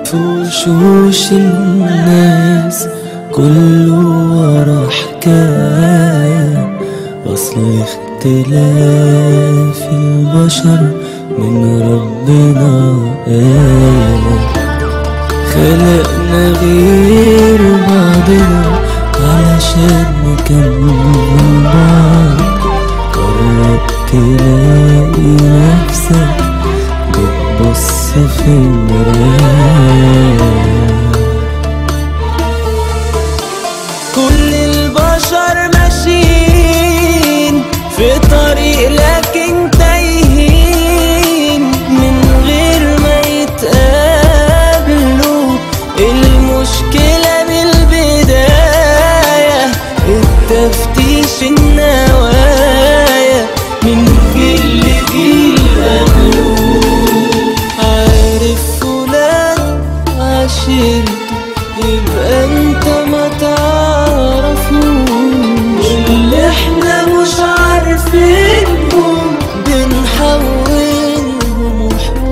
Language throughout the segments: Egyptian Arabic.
في وشوش الناس كله ورا حكاية أصل اختلاف البشر من ربنا آية خلقنا غير بعضنا علشان نكمل بعض قرب تلاقي نفسك بتبص في المراية كل البشر ماشيين في طريق لكن تايهين من غير ما يتقابلوا المشكلة من البداية التفتيش النوايا من جيل لجيل قبله عارف فلان عشرته يبقى انت ما تعرفوش اللي احنا مش عارفينهم بنحولهم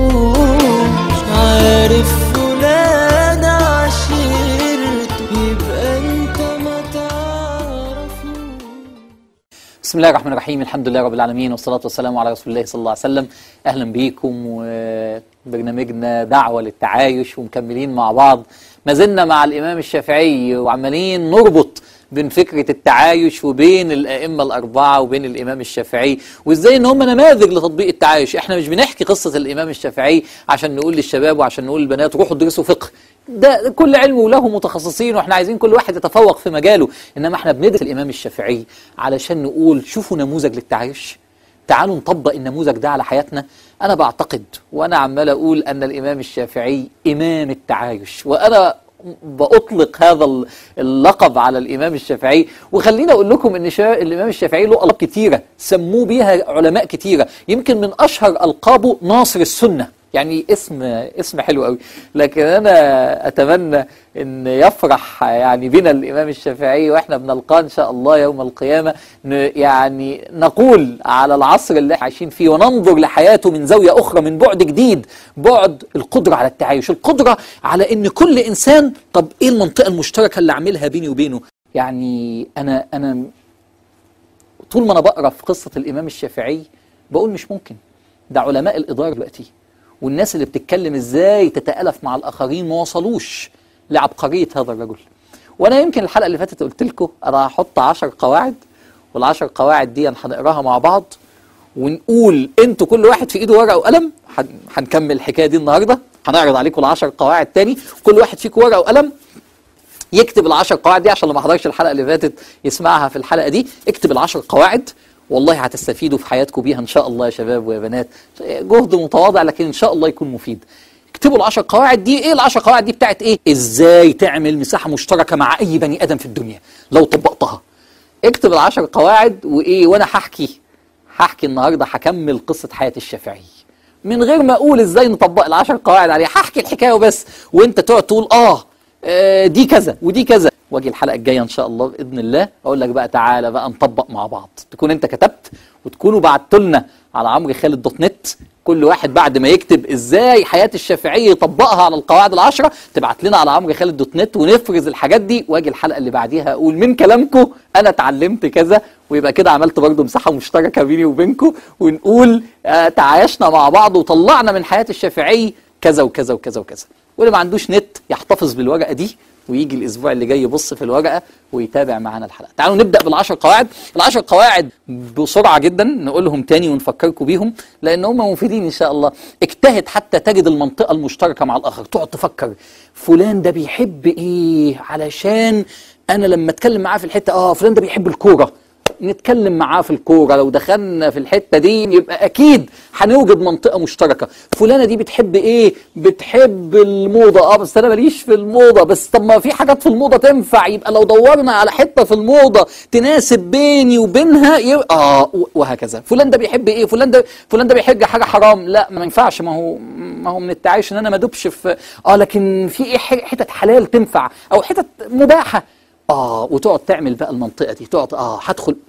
وحوش عارف فلان عشرته يبقى انت ما تعرفوش بسم الله الرحمن الرحيم الحمد لله رب العالمين والصلاة والسلام على رسول الله صلى الله عليه وسلم أهلا بيكم وبرنامجنا دعوة للتعايش ومكملين مع بعض ما زلنا مع الإمام الشافعي وعمالين نربط بين فكرة التعايش وبين الأئمة الأربعة وبين الإمام الشافعي وإزاي إن هم نماذج لتطبيق التعايش إحنا مش بنحكي قصة الإمام الشافعي عشان نقول للشباب وعشان نقول للبنات روحوا ادرسوا فقه ده كل علم وله متخصصين واحنا عايزين كل واحد يتفوق في مجاله انما احنا بندرس الامام الشافعي علشان نقول شوفوا نموذج للتعايش تعالوا نطبق النموذج ده على حياتنا انا بعتقد وانا عمال اقول ان الامام الشافعي امام التعايش وانا بأطلق هذا اللقب على الإمام الشافعي وخليني أقول لكم أن شا... الإمام الشافعي له ألقاب كتيرة سموه بيها علماء كتيرة يمكن من أشهر ألقابه ناصر السنة يعني اسم اسم حلو قوي لكن انا اتمنى ان يفرح يعني بنا الامام الشافعي واحنا بنلقاه ان شاء الله يوم القيامه يعني نقول على العصر اللي احنا عايشين فيه وننظر لحياته من زاويه اخرى من بعد جديد بعد القدره على التعايش القدره على ان كل انسان طب ايه المنطقه المشتركه اللي اعملها بيني وبينه يعني انا انا طول ما انا بقرا في قصه الامام الشافعي بقول مش ممكن ده علماء الاداره دلوقتي والناس اللي بتتكلم ازاي تتالف مع الاخرين ما وصلوش لعبقريه هذا الرجل وانا يمكن الحلقه اللي فاتت قلت لكم انا هحط 10 قواعد والعشر قواعد دي هنقراها مع بعض ونقول انتوا كل واحد في ايده ورقه وقلم هنكمل الحكايه دي النهارده هنعرض عليكم العشر قواعد تاني كل واحد فيكم ورقه وقلم يكتب العشر قواعد دي عشان اللي ما حضرش الحلقه اللي فاتت يسمعها في الحلقه دي اكتب العشر قواعد والله هتستفيدوا في حياتكم بيها ان شاء الله يا شباب ويا بنات جهد متواضع لكن ان شاء الله يكون مفيد اكتبوا العشر قواعد دي ايه العشر قواعد دي بتاعت ايه ازاي تعمل مساحه مشتركه مع اي بني ادم في الدنيا لو طبقتها اكتب العشر قواعد وايه وانا هحكي هحكي النهارده هكمل قصه حياه الشافعي من غير ما اقول ازاي نطبق العشر قواعد عليه هحكي الحكايه وبس وانت تقعد تقول اه آه دي كذا ودي كذا واجي الحلقه الجايه ان شاء الله باذن الله اقول لك بقى تعالى بقى نطبق مع بعض تكون انت كتبت وتكونوا بعتوا لنا على عمرو خالد دوت نت كل واحد بعد ما يكتب ازاي حياه الشافعيه يطبقها على القواعد العشره تبعت لنا على عمرو خالد دوت نت ونفرز الحاجات دي واجي الحلقه اللي بعديها اقول من كلامكم انا اتعلمت كذا ويبقى كده عملت برضه مساحه مشتركه بيني وبينكم ونقول آه تعايشنا مع بعض وطلعنا من حياه الشافعي كذا وكذا وكذا وكذا واللي ما عندوش نت يحتفظ بالورقه دي ويجي الاسبوع اللي جاي يبص في الورقه ويتابع معانا الحلقه تعالوا نبدا بالعشر قواعد العشر قواعد بسرعه جدا نقولهم تاني ونفكركم بيهم لان هم مفيدين ان شاء الله اجتهد حتى تجد المنطقه المشتركه مع الاخر تقعد تفكر فلان ده بيحب ايه علشان انا لما اتكلم معاه في الحته اه فلان ده بيحب الكوره نتكلم معاه في الكوره لو دخلنا في الحته دي يبقى اكيد هنوجد منطقه مشتركه فلانه دي بتحب ايه بتحب الموضه اه بس انا ماليش في الموضه بس طب ما في حاجات في الموضه تنفع يبقى لو دورنا على حته في الموضه تناسب بيني وبينها يبقى اه وهكذا فلان ده بيحب ايه فلان ده فلان ده بيحب حاجه حرام لا ما ينفعش ما هو ما هو من التعايش ان انا ما ادوبش في اه لكن في ايه حتت حلال تنفع او حتت مباحه اه وتقعد تعمل بقى المنطقه دي تقعد اه هدخل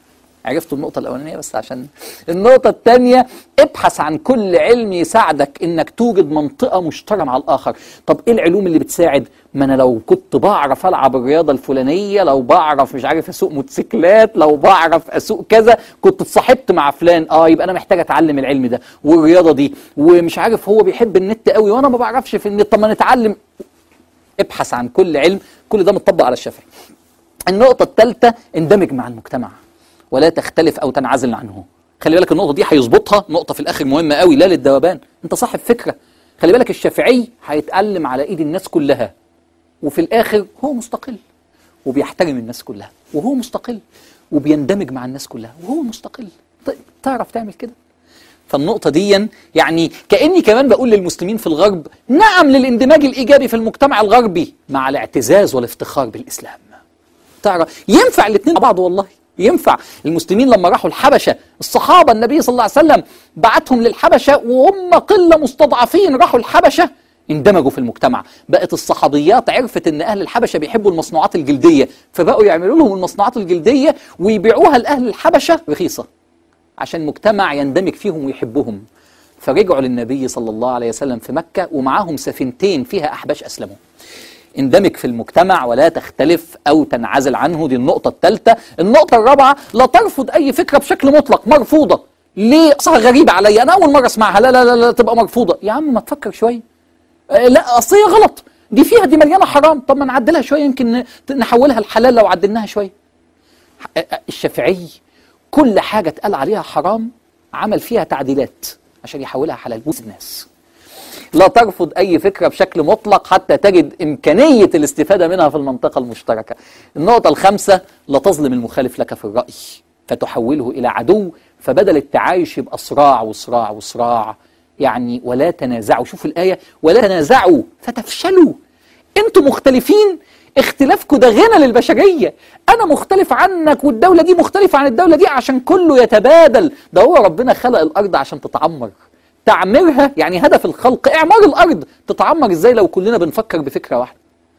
عرفتوا النقطة الأولانية بس عشان النقطة الثانية ابحث عن كل علم يساعدك إنك توجد منطقة مشتركة مع الآخر طب إيه العلوم اللي بتساعد ما أنا لو كنت بعرف ألعب الرياضة الفلانية لو بعرف مش عارف أسوق موتوسيكلات لو بعرف أسوق كذا كنت اتصاحبت مع فلان آه يبقى أنا محتاج أتعلم العلم ده والرياضة دي ومش عارف هو بيحب النت قوي وأنا ما بعرفش في النت طب ما نتعلم ابحث عن كل علم كل ده متطبق على الشافعي النقطة الثالثة اندمج مع المجتمع ولا تختلف أو تنعزل عنه خلي بالك النقطة دي هيظبطها نقطة في الآخر مهمة قوي لا للذوبان أنت صاحب فكرة خلي بالك الشافعي هيتألم على إيد الناس كلها وفي الآخر هو مستقل وبيحترم الناس كلها وهو مستقل وبيندمج مع الناس كلها وهو مستقل طيب تعرف تعمل كده فالنقطة دي يعني كأني كمان بقول للمسلمين في الغرب نعم للاندماج الإيجابي في المجتمع الغربي مع الاعتزاز والافتخار بالإسلام تعرف ينفع الاثنين مع بعض والله ينفع المسلمين لما راحوا الحبشة الصحابة النبي صلى الله عليه وسلم بعتهم للحبشة وهم قلة مستضعفين راحوا الحبشة اندمجوا في المجتمع بقت الصحابيات عرفت ان اهل الحبشة بيحبوا المصنوعات الجلدية فبقوا يعملوا لهم المصنوعات الجلدية ويبيعوها لاهل الحبشة رخيصة عشان مجتمع يندمج فيهم ويحبهم فرجعوا للنبي صلى الله عليه وسلم في مكة ومعاهم سفينتين فيها أحباش أسلموا اندمج في المجتمع ولا تختلف أو تنعزل عنه دي النقطة الثالثة النقطة الرابعة لا ترفض أي فكرة بشكل مطلق مرفوضة ليه أصلها غريبة عليا أنا أول مرة أسمعها لا لا لا, لا تبقى مرفوضة يا عم ما تفكر شوية آه لا أصل هي غلط دي فيها دي مليانة حرام طب ما نعدلها شوية يمكن نحولها الحلال لو عدلناها شوية الشافعي كل حاجة اتقال عليها حرام عمل فيها تعديلات عشان يحولها حلال بوس الناس لا ترفض أي فكرة بشكل مطلق حتى تجد إمكانية الاستفادة منها في المنطقة المشتركة النقطة الخامسة لا تظلم المخالف لك في الرأي فتحوله إلى عدو فبدل التعايش يبقى صراع وصراع وصراع يعني ولا تنازعوا شوفوا الآية ولا تنازعوا فتفشلوا أنتم مختلفين اختلافكم ده غنى للبشرية أنا مختلف عنك والدولة دي مختلفة عن الدولة دي عشان كله يتبادل ده هو ربنا خلق الأرض عشان تتعمر تعميرها يعني هدف الخلق إعمار الأرض تتعمر إزاي لو كلنا بنفكر بفكرة واحدة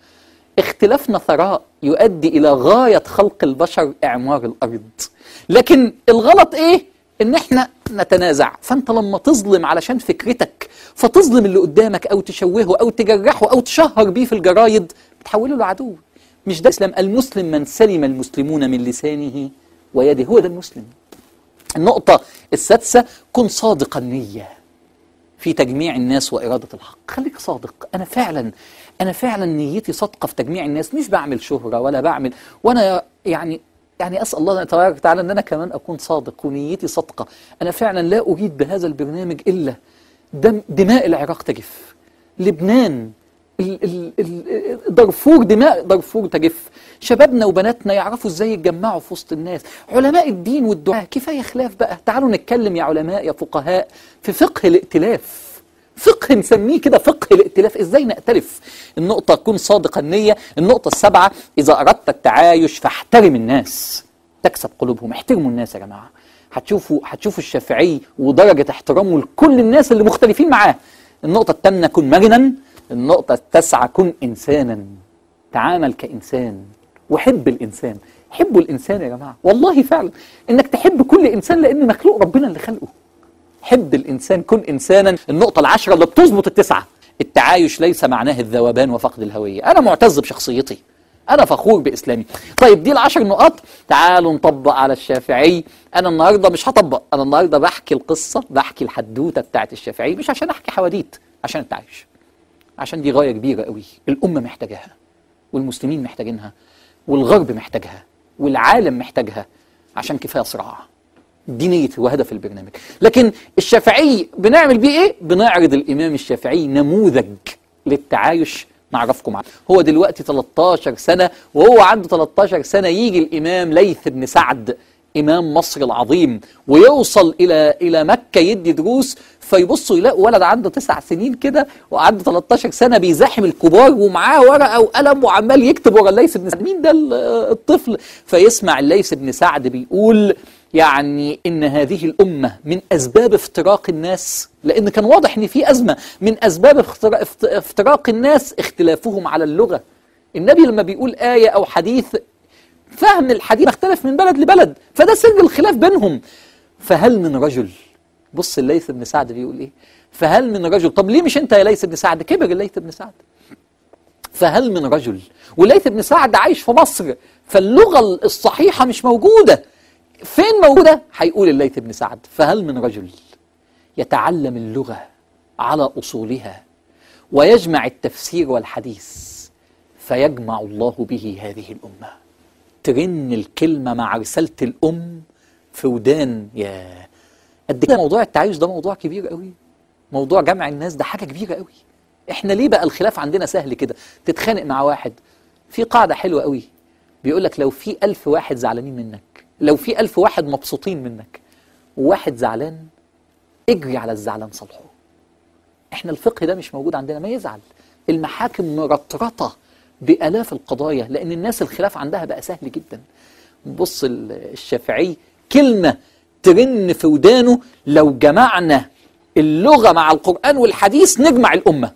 اختلافنا ثراء يؤدي إلى غاية خلق البشر إعمار الأرض لكن الغلط إيه؟ إن إحنا نتنازع فأنت لما تظلم علشان فكرتك فتظلم اللي قدامك أو تشوهه أو تجرحه أو تشهر بيه في الجرايد بتحوله له مش ده الإسلام المسلم من سلم المسلمون من لسانه ويده هو ده المسلم النقطة السادسة كن صادق النية في تجميع الناس وإرادة الحق خليك صادق أنا فعلا أنا فعلا نيتي صادقة في تجميع الناس مش بعمل شهرة ولا بعمل وأنا يعني يعني أسأل الله تبارك وتعالى أن أنا كمان أكون صادق ونيتي صادقة أنا فعلا لا أريد بهذا البرنامج إلا دم دماء العراق تجف لبنان ال- ال- ال- دارفور دماء دارفور تجف شبابنا وبناتنا يعرفوا ازاي يتجمعوا في وسط الناس علماء الدين والدعاء كفايه خلاف بقى تعالوا نتكلم يا علماء يا فقهاء في فقه الائتلاف فقه نسميه كده فقه الائتلاف ازاي نأتلف النقطة كن صادق النية النقطة السابعة إذا أردت التعايش فاحترم الناس تكسب قلوبهم احترموا الناس يا جماعة هتشوفوا هتشوفوا الشافعي ودرجة احترامه لكل الناس اللي مختلفين معاه النقطة الثامنة كن مرنا النقطة التاسعة كن إنسانا تعامل كإنسان وحب الإنسان حبوا الإنسان يا جماعة والله فعلا إنك تحب كل إنسان لأن مخلوق ربنا اللي خلقه حب الإنسان كن إنسانا النقطة العشرة اللي بتظبط التسعة التعايش ليس معناه الذوبان وفقد الهوية أنا معتز بشخصيتي أنا فخور بإسلامي طيب دي العشر نقاط تعالوا نطبق على الشافعي أنا النهاردة مش هطبق أنا النهاردة بحكي القصة بحكي الحدوتة بتاعت الشافعي مش عشان أحكي حواديت عشان التعايش عشان دي غاية كبيرة قوي الأمة محتاجاها والمسلمين محتاجينها والغرب محتاجها والعالم محتاجها عشان كفاية صراع دي نيتي وهدف البرنامج لكن الشافعي بنعمل بيه ايه بنعرض الامام الشافعي نموذج للتعايش نعرفكم عنه هو دلوقتي 13 سنة وهو عنده 13 سنة يجي الإمام ليث بن سعد إمام مصر العظيم ويوصل إلى إلى مكة يدي دروس فيبصوا يلاقوا ولد عنده تسع سنين كده وعنده 13 سنة بيزاحم الكبار ومعاه ورقة وقلم وعمال يكتب ورا الليث بن سعد مين ده ال- الطفل فيسمع الليث بن سعد بيقول يعني ان هذه الامه من اسباب افتراق الناس لان كان واضح ان في ازمه من اسباب افترا- افت- افتراق الناس اختلافهم على اللغه النبي لما بيقول ايه او حديث فهم الحديث مختلف من بلد لبلد فده سر الخلاف بينهم فهل من رجل بص الليث بن سعد بيقول ايه فهل من رجل طب ليه مش انت يا ليث بن سعد كبر الليث بن سعد فهل من رجل وليث بن سعد عايش في مصر فاللغة الصحيحة مش موجودة فين موجودة هيقول الليث بن سعد فهل من رجل يتعلم اللغة على أصولها ويجمع التفسير والحديث فيجمع الله به هذه الأمة ترن الكلمة مع رسالة الأم في ودان يا قد كده موضوع التعايش ده موضوع كبير قوي موضوع جمع الناس ده حاجة كبيرة قوي احنا ليه بقى الخلاف عندنا سهل كده تتخانق مع واحد في قاعدة حلوة قوي بيقول لك لو في ألف واحد زعلانين منك لو في ألف واحد مبسوطين منك وواحد زعلان اجري على الزعلان صالحه احنا الفقه ده مش موجود عندنا ما يزعل المحاكم مرطرطة بآلاف القضايا لأن الناس الخلاف عندها بقى سهل جدا بص ال- الشافعي كلمة ترن في ودانه لو جمعنا اللغة مع القرآن والحديث نجمع الأمة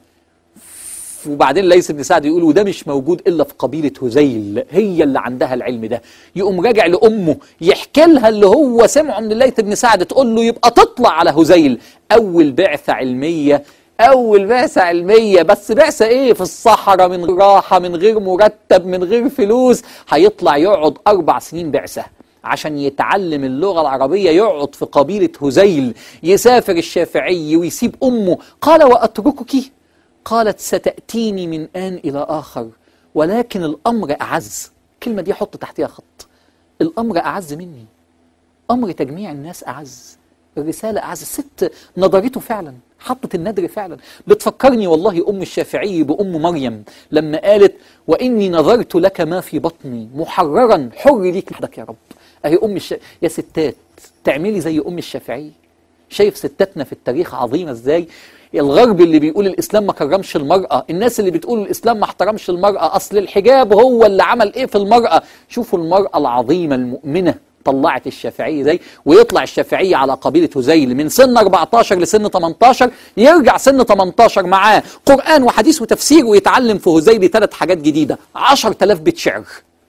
وبعدين ليس بن سعد يقول وده مش موجود الا في قبيله هذيل هي اللي عندها العلم ده يقوم راجع لامه يحكي لها اللي هو سمعه من الليث بن سعد تقول له يبقى تطلع على هذيل اول بعثه علميه اول بعثه علميه بس بعثه ايه في الصحراء من غير راحه من غير مرتب من غير فلوس هيطلع يقعد اربع سنين بعثه عشان يتعلم اللغة العربية يقعد في قبيلة هذيل يسافر الشافعي ويسيب أمه قال وأتركك قالت ستأتيني من آن إلى آخر ولكن الأمر أعز الكلمة دي حط تحتها خط الأمر أعز مني أمر تجميع الناس أعز الرسالة أعز الست نظرته فعلا حطت الندر فعلا بتفكرني والله أم الشافعي بأم مريم لما قالت وإني نظرت لك ما في بطني محررا حر ليك لحدك يا رب أهي أم الش... يا ستات تعملي زي أم الشافعي شايف ستاتنا في التاريخ عظيمة ازاي الغرب اللي بيقول الاسلام ما كرمش المرأة الناس اللي بتقول الاسلام ما احترمش المرأة اصل الحجاب هو اللي عمل ايه في المرأة شوفوا المرأة العظيمة المؤمنة طلعت الشافعية زي ويطلع الشافعية على قبيلة هذيل من سن 14 لسن 18 يرجع سن 18 معاه قرآن وحديث وتفسير ويتعلم في هذيل ثلاث حاجات جديدة 10000 بيت شعر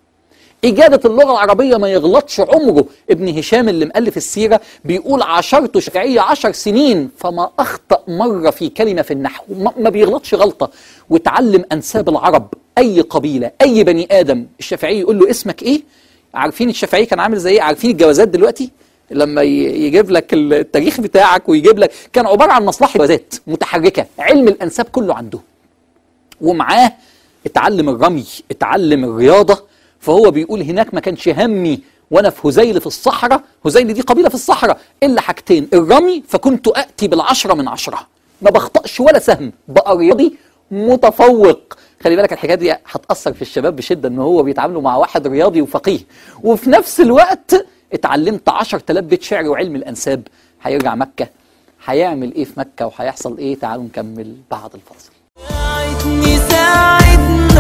إجادة اللغة العربية ما يغلطش عمره ابن هشام اللي مؤلف السيرة بيقول عشرته شافعية عشر سنين فما أخطأ مرة في كلمة في النحو ما ما بيغلطش غلطة وتعلم أنساب العرب أي قبيلة أي بني آدم الشافعي يقول له اسمك إيه عارفين الشافعي كان عامل زي إيه عارفين الجوازات دلوقتي لما ي- يجيب لك التاريخ بتاعك ويجيب لك كان عبارة عن مصلحة جوازات متحركة علم الأنساب كله عنده ومعاه اتعلم الرمي اتعلم الرياضة فهو بيقول هناك ما كانش همي وانا في هزيل في الصحراء هزيل دي قبيلة في الصحراء الا حاجتين الرمي فكنت اتي بالعشرة من عشرة ما بخطأش ولا سهم بقى رياضي متفوق خلي بالك الحكايه دي هتأثر في الشباب بشدة ان هو بيتعاملوا مع واحد رياضي وفقيه وفي نفس الوقت اتعلمت 10000 بيت شعر وعلم الانساب هيرجع مكة هيعمل ايه في مكة وهيحصل ايه تعالوا نكمل بعد الفاصل ساعدني ساعد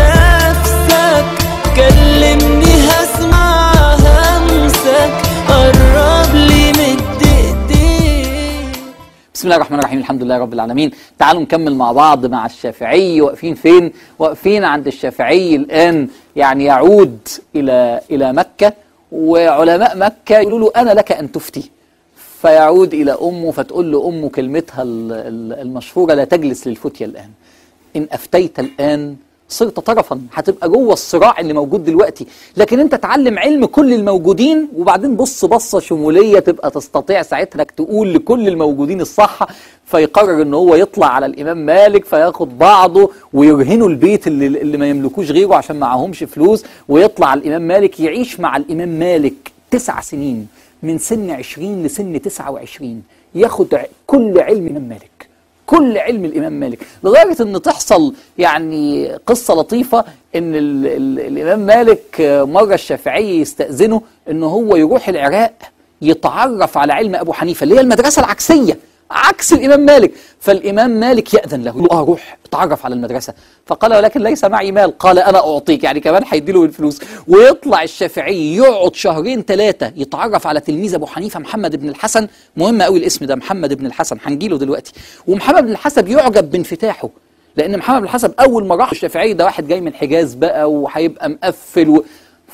نفسك كلمني هسمع همسك قرب لي مد ايديك بسم الله الرحمن الرحيم الحمد لله رب العالمين تعالوا نكمل مع بعض مع الشافعي واقفين فين واقفين عند الشافعي الآن يعني يعود إلى إلى مكة وعلماء مكة يقولوا له أنا لك أن تفتي فيعود إلى أمه فتقول له أمه كلمتها ال- ال- المشهورة لا تجلس للفتية الآن إن أفتيت الآن صرت طرفا هتبقى جوه الصراع اللي موجود دلوقتي لكن انت تعلم علم كل الموجودين وبعدين بص بصه شموليه تبقى تستطيع ساعتها انك تقول لكل الموجودين الصح فيقرر ان هو يطلع على الامام مالك فياخد بعضه ويرهنوا البيت اللي, اللي ما يملكوش غيره عشان معهمش فلوس ويطلع على الامام مالك يعيش مع الامام مالك تسع سنين من سن 20 لسن 29 ياخد ع- كل علم الامام مالك كل علم الامام مالك لدرجه ان تحصل يعني قصه لطيفه ان ال ال الامام مالك آه، مره الشافعي يستاذنه ان هو يروح العراق يتعرف على علم ابو حنيفه اللي هي المدرسه العكسيه عكس الامام مالك فالامام مالك ياذن له يقول له اه روح اتعرف على المدرسه فقال ولكن ليس معي مال قال انا اعطيك يعني كمان هيديله الفلوس ويطلع الشافعي يقعد شهرين ثلاثه يتعرف على تلميذ ابو حنيفه محمد بن الحسن مهم قوي الاسم ده محمد بن الحسن هنجيله دلوقتي ومحمد بن الحسن يعجب بانفتاحه لان محمد بن الحسن اول ما راح الشافعي ده واحد جاي من الحجاز بقى وهيبقى مقفل و...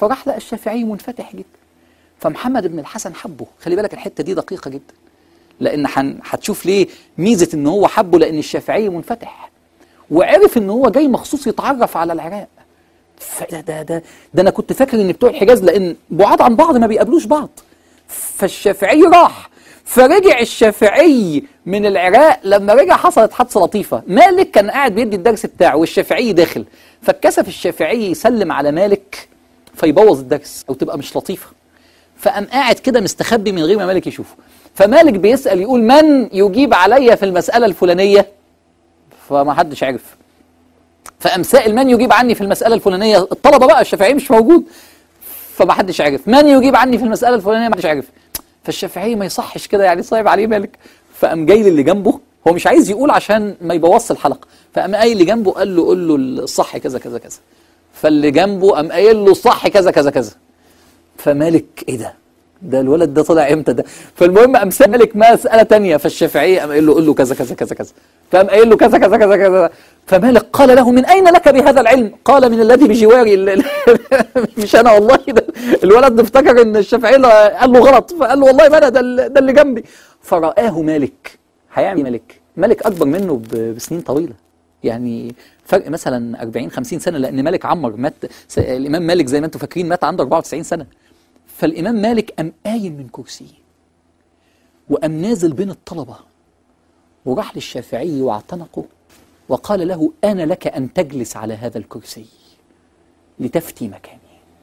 فراح لقى الشافعي منفتح جدا فمحمد بن الحسن حبه خلي بالك الحته دي دقيقه جدا لان حن- هتشوف ليه ميزه ان هو حبه لان الشافعي منفتح وعرف ان هو جاي مخصوص يتعرف على العراق فده ده ده ده انا كنت فاكر ان بتوع الحجاز لان بعاد عن بعض ما بيقابلوش بعض فالشافعي راح فرجع الشافعي من العراق لما رجع حصلت حادثه لطيفه مالك كان قاعد بيدي الدرس بتاعه والشافعي داخل فاتكسف الشافعي يسلم على مالك فيبوظ الدرس او تبقى مش لطيفه فقام قاعد كده مستخبي من غير ما مالك يشوفه فمالك بيسال يقول من يجيب عليا في المساله الفلانيه فما حدش عرف فقام سائل من يجيب عني في المساله الفلانيه الطلبه بقى الشافعي مش موجود فما حدش عرف من يجيب عني في المساله الفلانيه ما حدش عرف فالشافعي ما يصحش كده يعني صعب عليه مالك فقام جاي للي جنبه هو مش عايز يقول عشان ما يبوظش الحلقه فقام قايل اللي جنبه قال له قول له الصح كذا كذا كذا فاللي جنبه قام قايل له الصح كذا كذا كذا فمالك ايه ده ده الولد ده طلع امتى ده فالمهم قام سالك مساله تانية فالشافعي قام قايل له قول له كذا كذا كذا كذا فقام قايل له كذا كذا كذا كذا فمالك قال له من اين لك بهذا العلم قال من الذي بجواري ال- ال- مش انا والله ده الولد افتكر ان الشافعي له- قال له غلط فقال له والله ما انا ده ال- ده اللي جنبي فرآه مالك هيعمل إيه مالك مالك اكبر منه ب- بسنين طويله يعني فرق مثلا 40 50 سنه لان مالك عمر مات س- الامام مالك زي ما انتم فاكرين مات عنده 94 سنه فالامام مالك قام قايم من كرسيه وقام نازل بين الطلبه وراح للشافعي واعتنقه وقال له انا لك ان تجلس على هذا الكرسي لتفتي مكاني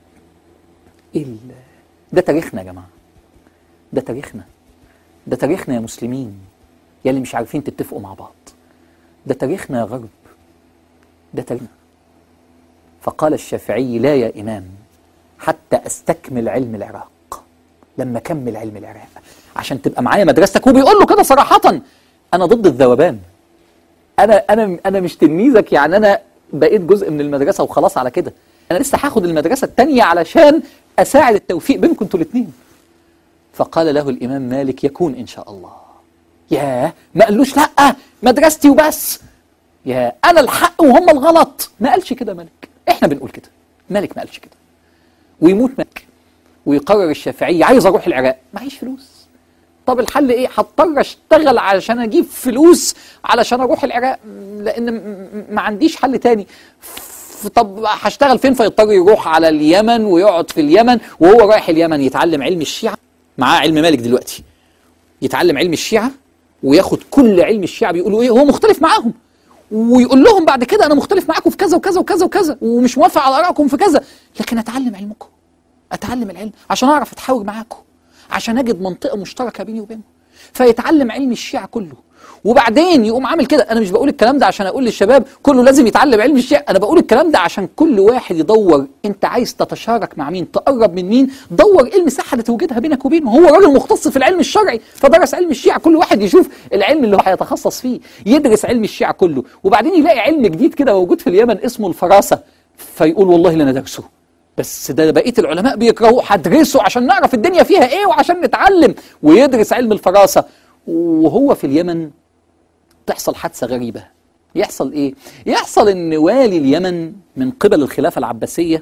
ايه ال- ده تاريخنا يا جماعه ده تاريخنا ده تاريخنا يا مسلمين يا اللي مش عارفين تتفقوا مع بعض ده تاريخنا يا غرب ده تاريخنا فقال الشافعي لا يا إمام حتى أستكمل علم العراق لما أكمل علم العراق عشان تبقى معايا مدرستك وبيقول له كده صراحة أنا ضد الذوبان أنا أنا أنا مش تلميذك يعني أنا بقيت جزء من المدرسة وخلاص على كده أنا لسه هاخد المدرسة التانية علشان أساعد التوفيق بينكم انتوا الاتنين فقال له الإمام مالك يكون إن شاء الله ياه ما قالوش لا مدرستي وبس يا انا الحق وهم الغلط ما قالش كده مالك احنا بنقول كده مالك ما قالش كده ويموت مالك ويقرر الشافعي عايز اروح العراق معيش فلوس طب الحل ايه هضطر اشتغل علشان اجيب فلوس علشان اروح العراق م- لان م- م- ما عنديش حل تاني ف- طب هشتغل فين فيضطر يروح على اليمن ويقعد في اليمن وهو رايح اليمن يتعلم علم الشيعة معاه علم مالك دلوقتي يتعلم علم الشيعة وياخد كل علم الشيعة بيقولوا ايه هو مختلف معاهم ويقول لهم بعد كده انا مختلف معاكم في كذا وكذا وكذا وكذا ومش موافق على ارائكم في كذا لكن اتعلم علمكم اتعلم العلم عشان اعرف اتحاور معاكم عشان اجد منطقه مشتركه بيني وبينهم فيتعلم علم الشيعة كله وبعدين يقوم عامل كده انا مش بقول الكلام ده عشان اقول للشباب كله لازم يتعلم علم الشيعة انا بقول الكلام ده عشان كل واحد يدور انت عايز تتشارك مع مين تقرب من مين دور ايه المساحه اللي توجدها بينك وبينه هو راجل مختص في العلم الشرعي فدرس علم الشيعة كل واحد يشوف العلم اللي هو هيتخصص فيه يدرس علم الشيعة كله وبعدين يلاقي علم جديد كده موجود في اليمن اسمه الفراسه فيقول والله لا انا دارسه بس ده بقيه العلماء بيكرهوه هدرسه عشان نعرف الدنيا فيها ايه وعشان نتعلم ويدرس علم الفراسه وهو في اليمن تحصل حادثه غريبه يحصل ايه يحصل ان والي اليمن من قبل الخلافه العباسيه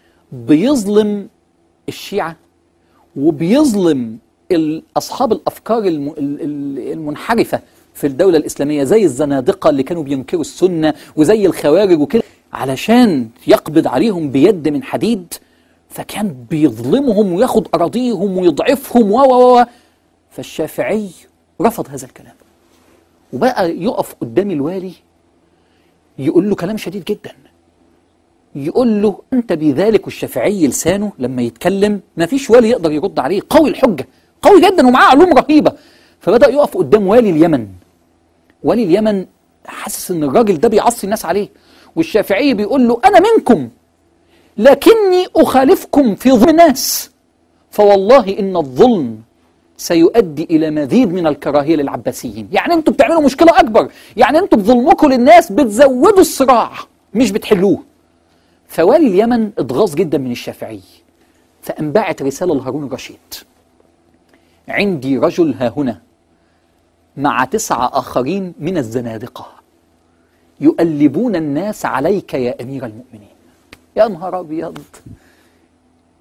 بيظلم الشيعه وبيظلم ال- اصحاب الافكار الم- ال- ال- المنحرفه في الدوله الاسلاميه زي الزنادقه اللي كانوا بينكروا السنه وزي الخوارج وكده علشان يقبض عليهم بيد من حديد فكان بيظلمهم وياخد اراضيهم ويضعفهم و و و فالشافعي رفض هذا الكلام وبقى يقف قدام الوالي يقول له كلام شديد جدا يقول له انت بذلك والشافعي لسانه لما يتكلم ما فيش والي يقدر يرد عليه قوي الحجه قوي جدا ومعاه علوم رهيبه فبدا يقف قدام والي اليمن والي اليمن حاسس ان الراجل ده بيعصي الناس عليه والشافعي بيقول له انا منكم لكني اخالفكم في ظلم الناس فوالله ان الظلم سيؤدي الى مزيد من الكراهيه للعباسيين يعني انتوا بتعملوا مشكله اكبر يعني انتوا بظلمكم للناس بتزودوا الصراع مش بتحلوه فوالي اليمن اتغاظ جدا من الشافعي فقام باعت رساله لهارون الرشيد عندي رجل ها هنا مع تسعة آخرين من الزنادقة يؤلبون الناس عليك يا أمير المؤمنين يا نهار أبيض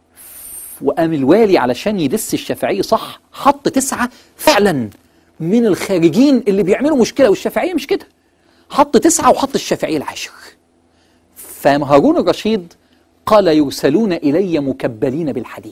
وقام الوالي علشان يدس الشافعي صح حط تسعة فعلا من الخارجين اللي بيعملوا مشكلة والشافعية مش كده حط تسعة وحط الشافعي العاشر فهارون الرشيد قال يرسلون إلي مكبلين بالحديد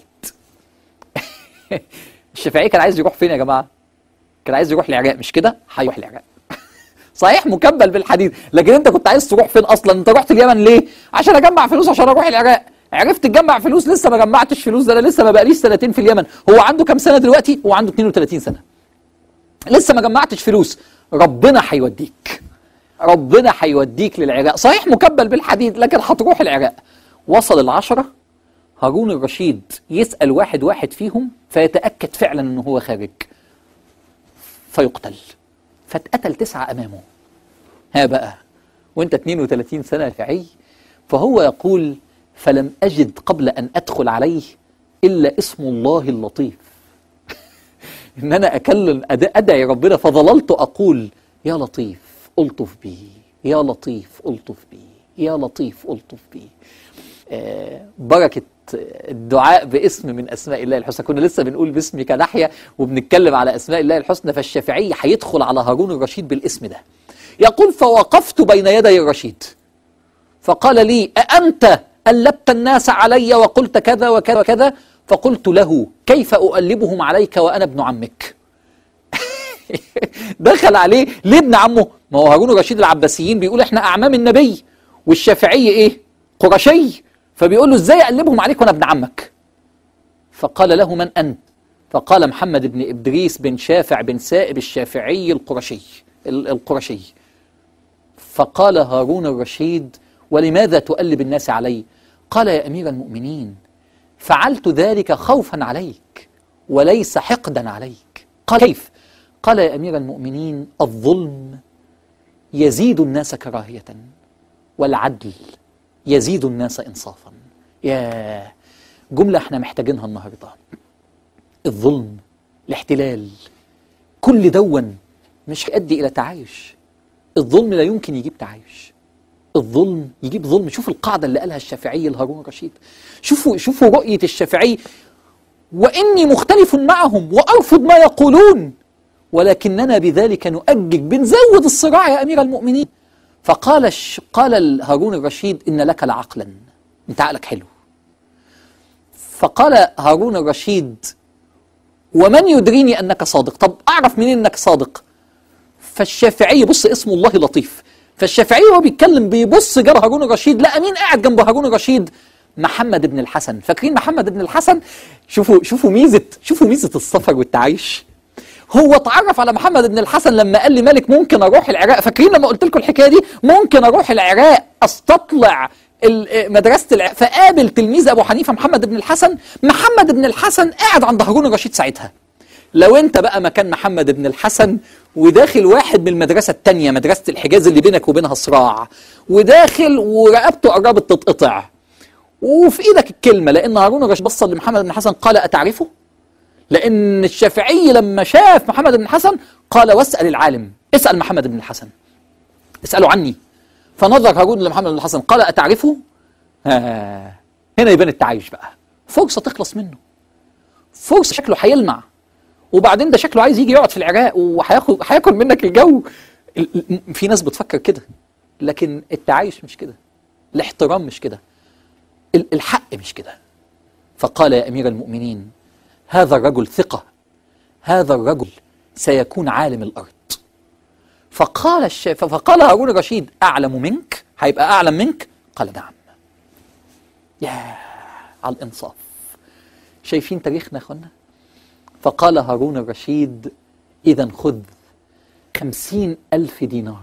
الشافعي كان عايز يروح فين يا جماعة كان عايز يروح العراق مش كده هيروح العراق صحيح مكبل بالحديد لكن انت كنت عايز تروح فين اصلا انت رحت اليمن ليه عشان اجمع فلوس عشان اروح العراق عرفت تجمع فلوس لسه ما جمعتش فلوس ده انا لسه ما بقاليش سنتين في اليمن هو عنده كام سنه دلوقتي هو عنده 32 سنه لسه ما جمعتش فلوس ربنا هيوديك ربنا هيوديك للعراق صحيح مكبل بالحديد لكن هتروح العراق وصل العشرة هارون الرشيد يسأل واحد واحد فيهم فيتأكد فعلا انه هو خارج فيقتل فاتقتل تسعة أمامه ها بقى وانت 32 سنة شافعي فهو يقول فلم أجد قبل أن أدخل عليه إلا اسم الله اللطيف إن أنا أكلم أد- أدعي ربنا فظللت أقول يا لطيف ألطف بي يا لطيف ألطف بي يا لطيف ألطف بي آه، بركة الدعاء باسم من أسماء الله الحسنى كنا لسه بنقول باسمك نحيا وبنتكلم على أسماء الله الحسنى فالشافعي هيدخل على هارون الرشيد بالاسم ده يقول فوقفت بين يدي الرشيد فقال لي أأنت ألبت الناس علي وقلت كذا وكذا وكذا فقلت له كيف أؤلبهم عليك وأنا ابن عمك دخل عليه ليه ابن عمه ما هو هارون الرشيد العباسيين بيقول احنا أعمام النبي والشافعي ايه قرشي فبيقول له ازاي أقلبهم عليك وأنا ابن عمك فقال له من أنت فقال محمد بن إدريس بن شافع بن سائب الشافعي القرشي ال- القرشي فقال هارون الرشيد ولماذا تؤلب الناس علي قال يا أمير المؤمنين فعلت ذلك خوفا عليك وليس حقدا عليك قال كيف قال يا أمير المؤمنين الظلم يزيد الناس كراهية والعدل يزيد الناس إنصافا يا جملة احنا محتاجينها النهاردة الظلم الاحتلال كل دون مش يؤدي إلى تعايش الظلم لا يمكن يجيب تعايش الظلم يجيب ظلم شوف القاعدة اللي قالها الشافعي لهارون الرشيد شوفوا شوفوا رؤية الشافعي وإني مختلف معهم وأرفض ما يقولون ولكننا بذلك نؤجج بنزود الصراع يا أمير المؤمنين فقال الش... قال هارون الرشيد إن لك لعقلا أنت عقلك حلو فقال هارون الرشيد ومن يدريني أنك صادق طب أعرف منين أنك صادق فالشافعي بص اسم الله لطيف فالشافعي وهو بيتكلم بيبص جنب هارون الرشيد لا مين قاعد جنب هارون الرشيد محمد بن الحسن فاكرين محمد بن الحسن شوفوا شوفوا ميزه شوفوا ميزه السفر والتعايش هو اتعرف على محمد بن الحسن لما قال لي مالك ممكن اروح العراق فاكرين لما قلت لكم الحكايه دي ممكن اروح العراق استطلع ال- مدرسه العراق فقابل تلميذ ابو حنيفه محمد بن الحسن محمد بن الحسن قاعد عند هارون الرشيد ساعتها لو انت بقى مكان محمد بن الحسن وداخل واحد من المدرسة التانية مدرسة الحجاز اللي بينك وبينها صراع وداخل ورقبته قربت تتقطع وفي ايدك الكلمة لان هارون الرشيد بص لمحمد بن الحسن قال اتعرفه لان الشافعي لما شاف محمد بن الحسن قال واسأل العالم اسأل محمد بن الحسن اسأله عني فنظر هارون لمحمد بن الحسن قال اتعرفه ها هنا يبان التعايش بقى فرصة تخلص منه فرصة شكله هيلمع وبعدين ده شكله عايز يجي يقعد في العراق وهياخد هياكل منك الجو ال- ال- في ناس بتفكر كده لكن التعايش مش كده الاحترام مش كده ال- الحق مش كده فقال يا امير المؤمنين هذا الرجل ثقه هذا الرجل سيكون عالم الارض فقال الشاف فقال هارون الرشيد اعلم منك هيبقى اعلم منك قال نعم يا على الانصاف شايفين تاريخنا يا اخوانا فقال هارون الرشيد إذا خذ خمسين ألف دينار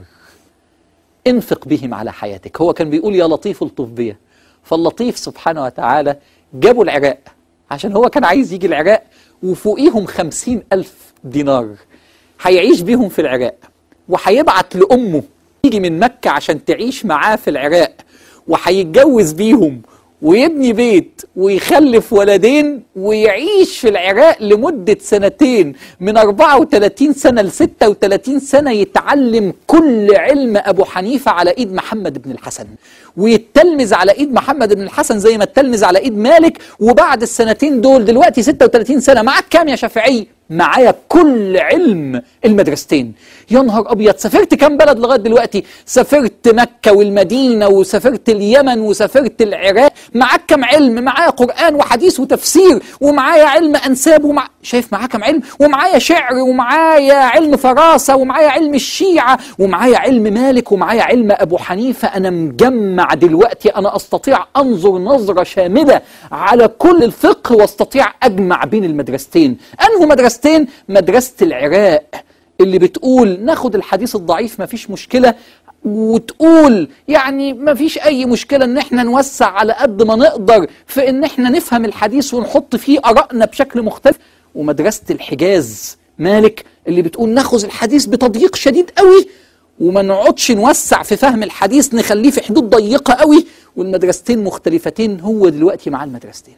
انفق بهم على حياتك هو كان بيقول يا لطيف الطف بيا فاللطيف سبحانه وتعالى جابوا العراق عشان هو كان عايز يجي العراق وفوقيهم خمسين ألف دينار هيعيش بيهم في العراق وهيبعت لأمه تيجي من مكة عشان تعيش معاه في العراق وهيتجوز بيهم ويبني بيت ويخلف ولدين ويعيش في العراق لمدة سنتين من 34 سنة ل 36 سنة يتعلم كل علم أبو حنيفة على إيد محمد بن الحسن ويتلمذ على ايد محمد بن الحسن زي ما اتلمذ على ايد مالك وبعد السنتين دول دلوقتي 36 سنه معاك كام يا شافعي معايا كل علم المدرستين يا نهار ابيض سافرت كام بلد لغايه دلوقتي سافرت مكه والمدينه وسافرت اليمن وسافرت العراق معاك كام علم معايا قران وحديث وتفسير ومعايا علم انساب ومع شايف معايا كام علم ومعايا شعر ومعايا علم فراسه ومعايا علم الشيعه ومعايا علم مالك ومعايا علم ابو حنيفه انا مجمع دلوقتي انا استطيع انظر نظره شامله على كل الفقه واستطيع اجمع بين المدرستين انه مدرستين مدرسه العراق اللي بتقول ناخد الحديث الضعيف مفيش مشكله وتقول يعني مفيش اي مشكله ان احنا نوسع على قد ما نقدر في ان احنا نفهم الحديث ونحط فيه ارائنا بشكل مختلف ومدرسه الحجاز مالك اللي بتقول ناخذ الحديث بتضييق شديد قوي وما نقعدش نوسع في فهم الحديث نخليه في حدود ضيقه قوي والمدرستين مختلفتين هو دلوقتي مع المدرستين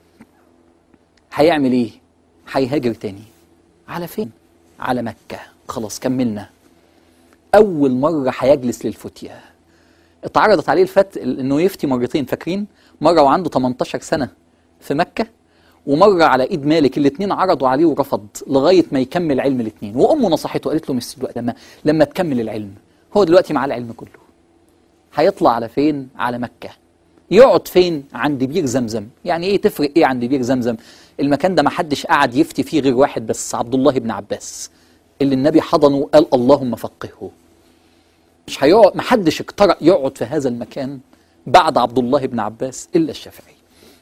هيعمل ايه هيهاجر تاني على فين على مكة خلاص كملنا أول مرة هيجلس للفتية اتعرضت عليه الفت انه يفتي مرتين فاكرين مرة وعنده 18 سنة في مكة ومرة على ايد مالك الاثنين عرضوا عليه ورفض لغاية ما يكمل علم الاثنين وامه نصحته قالت له مش دلوقتي لما لما تكمل العلم هو دلوقتي معاه العلم كله هيطلع على فين على مكة يقعد فين عند بير زمزم يعني ايه تفرق ايه عند بير زمزم المكان ده ما حدش قعد يفتي فيه غير واحد بس عبد الله بن عباس اللي النبي حضنه وقال اللهم فقهه مش هيقعد ما حدش اقترأ يقعد في هذا المكان بعد عبد الله بن عباس الا الشافعي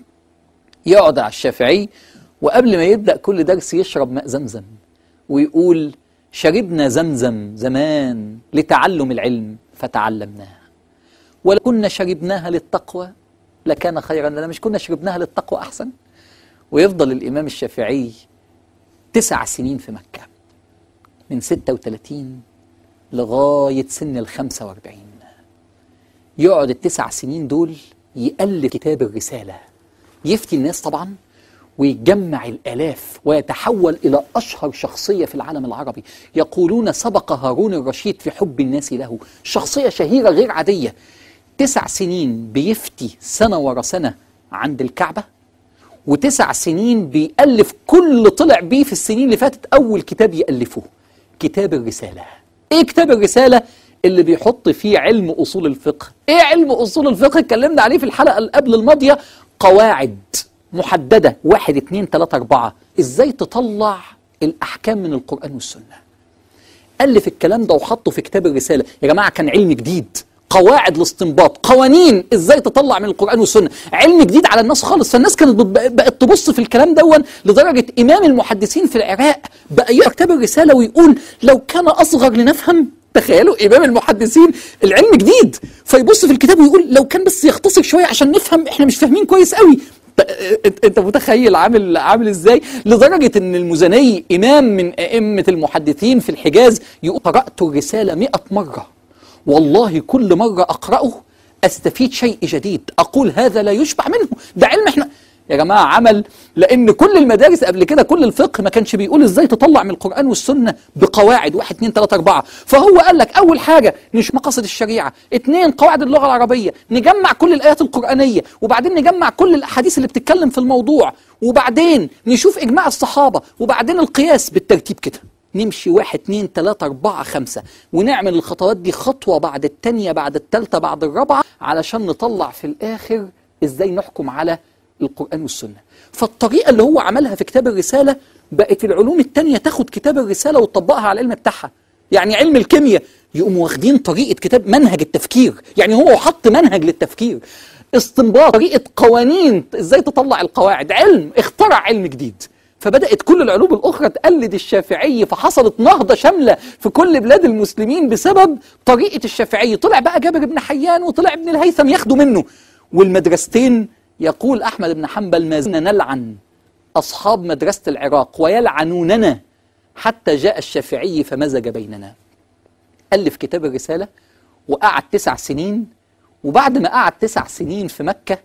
يقعد على الشافعي وقبل ما يبدأ كل درس يشرب ماء زمزم ويقول شربنا زمزم زمان لتعلم العلم فتعلمناه ولو كنا شربناها للتقوى لكان خيرا لنا مش كنا شربناها للتقوى أحسن ويفضل الإمام الشافعي تسع سنين في مكة من 36 لغاية سن ال 45 يقعد التسع سنين دول يألف كتاب الرسالة يفتي الناس طبعا ويجمع الآلاف ويتحول إلى أشهر شخصية في العالم العربي يقولون سبق هارون الرشيد في حب الناس له شخصية شهيرة غير عادية تسع سنين بيفتي سنة ورا سنة عند الكعبة وتسع سنين بيألف كل اللي طلع بيه في السنين اللي فاتت أول كتاب يألفه كتاب الرسالة إيه كتاب الرسالة؟ اللي بيحط فيه علم أصول الفقه إيه علم أصول الفقه؟ اتكلمنا عليه في الحلقة اللي قبل الماضية قواعد محددة واحد اتنين تلاتة أربعة إزاي تطلع الأحكام من القرآن والسنة ألف الكلام ده وحطه في كتاب الرسالة يا جماعة كان علم جديد قواعد الاستنباط قوانين ازاي تطلع من القرآن والسنة علم جديد على الناس خالص فالناس كانت بت- بقت تبص في الكلام دون لدرجة إمام المحدثين في العراق بقى يقرأ كتاب الرسالة ويقول لو كان أصغر لنفهم تخيلوا إمام المحدثين العلم جديد فيبص في الكتاب ويقول لو كان بس يختصر شوية عشان نفهم احنا مش فاهمين كويس قوي انت انت متخيل عامل عامل ازاي لدرجه ان المزني امام من ائمه المحدثين في الحجاز يقول قرات الرساله مئة مره والله كل مره اقراه استفيد شيء جديد اقول هذا لا يشبع منه ده علم احنا يا جماعه عمل لان كل المدارس قبل كده كل الفقه ما كانش بيقول ازاي تطلع من القران والسنه بقواعد واحد اتنين تلاته اربعه فهو قال لك اول حاجه نش مقاصد الشريعه اتنين قواعد اللغه العربيه نجمع كل الايات القرانيه وبعدين نجمع كل الاحاديث اللي بتتكلم في الموضوع وبعدين نشوف اجماع الصحابه وبعدين القياس بالترتيب كده نمشي واحد اتنين تلاتة أربعة خمسة ونعمل الخطوات دي خطوة بعد التانية بعد التالتة بعد الرابعة علشان نطلع في الآخر إزاي نحكم على القرآن والسنة فالطريقة اللي هو عملها في كتاب الرسالة بقت العلوم التانية تاخد كتاب الرسالة وتطبقها على العلم بتاعها يعني علم الكيمياء يقوموا واخدين طريقة كتاب منهج التفكير يعني هو حط منهج للتفكير استنباط طريقة قوانين ازاي تطلع القواعد علم اخترع علم جديد فبدأت كل العلوم الأخرى تقلد الشافعي فحصلت نهضة شاملة في كل بلاد المسلمين بسبب طريقة الشافعي طلع بقى جابر بن حيان وطلع ابن الهيثم ياخدوا منه والمدرستين يقول أحمد بن حنبل ما زلنا نلعن أصحاب مدرسة العراق ويلعنوننا حتى جاء الشافعي فمزج بيننا ألف كتاب الرسالة وقعد تسع سنين وبعد ما قعد تسع سنين في مكة